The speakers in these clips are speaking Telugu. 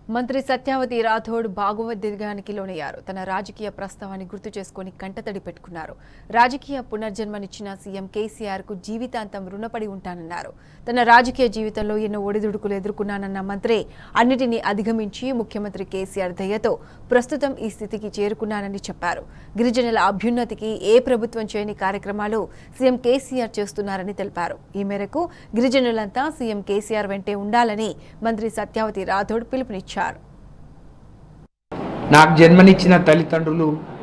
మంత్రి సత్యావతి రాథోడ్ భాగవద్వేగానికి లోనయ్యారు తన రాజకీయ ప్రస్తావాన్ని గుర్తు చేసుకుని కంటతడి పెట్టుకున్నారు రాజకీయ పునర్జన్మనిచ్చిన సీఎం కేసీఆర్ కు జీవితాంతం రుణపడి ఉంటానన్నారు తన రాజకీయ జీవితంలో ఎన్నో ఒడిదుడుకులు ఎదుర్కొన్నానన్న మంత్రి అన్నిటినీ అధిగమించి ముఖ్యమంత్రి కేసీఆర్ దయతో ప్రస్తుతం ఈ స్థితికి చేరుకున్నానని చెప్పారు గిరిజనుల అభ్యున్నతికి ఏ ప్రభుత్వం చేయని కార్యక్రమాలు సీఎం కేసీఆర్ చేస్తున్నారని తెలిపారు ఈ మేరకు గిరిజనులంతా సీఎం కేసీఆర్ వెంటే ఉండాలని మంత్రి సత్యావతి రాథోడ్ పిలుపునిచ్చారు నాకు జన్మనిచ్చిన తల్లిదండ్రులు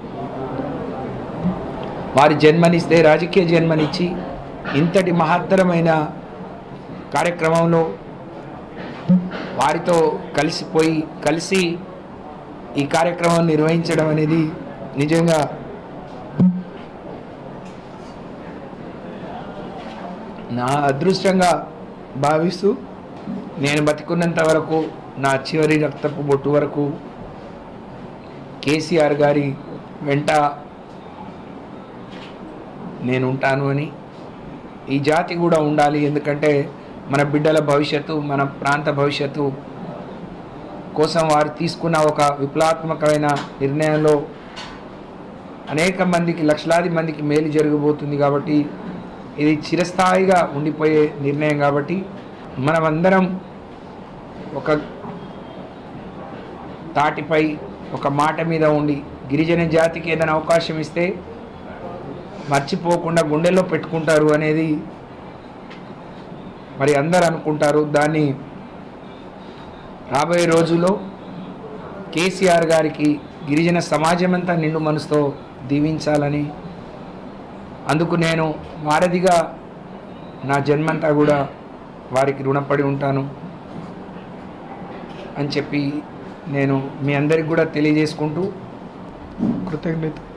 వారి జన్మనిస్తే రాజకీయ జన్మనిచ్చి ఇంతటి మహత్తరమైన కార్యక్రమంలో వారితో కలిసిపోయి కలిసి ఈ కార్యక్రమం నిర్వహించడం అనేది నిజంగా నా అదృష్టంగా భావిస్తూ నేను బతికున్నంత వరకు నా చివరి రక్తపు బొట్టు వరకు కేసీఆర్ గారి వెంట నేను ఉంటాను అని ఈ జాతి కూడా ఉండాలి ఎందుకంటే మన బిడ్డల భవిష్యత్తు మన ప్రాంత భవిష్యత్తు కోసం వారు తీసుకున్న ఒక విప్లవాత్మకమైన నిర్ణయంలో అనేక మందికి లక్షలాది మందికి మేలు జరగబోతుంది కాబట్టి ఇది చిరస్థాయిగా ఉండిపోయే నిర్ణయం కాబట్టి మనమందరం ఒక తాటిపై ఒక మాట మీద ఉండి గిరిజన జాతికి ఏదైనా అవకాశం ఇస్తే మర్చిపోకుండా గుండెల్లో పెట్టుకుంటారు అనేది మరి అందరు అనుకుంటారు దాన్ని రాబోయే రోజుల్లో కేసీఆర్ గారికి గిరిజన సమాజం అంతా నిండు మనసుతో దీవించాలని అందుకు నేను వారధిగా నా జన్మంతా కూడా వారికి రుణపడి ఉంటాను అని చెప్పి నేను మీ అందరికి కూడా తెలియజేసుకుంటూ కృతజ్ఞత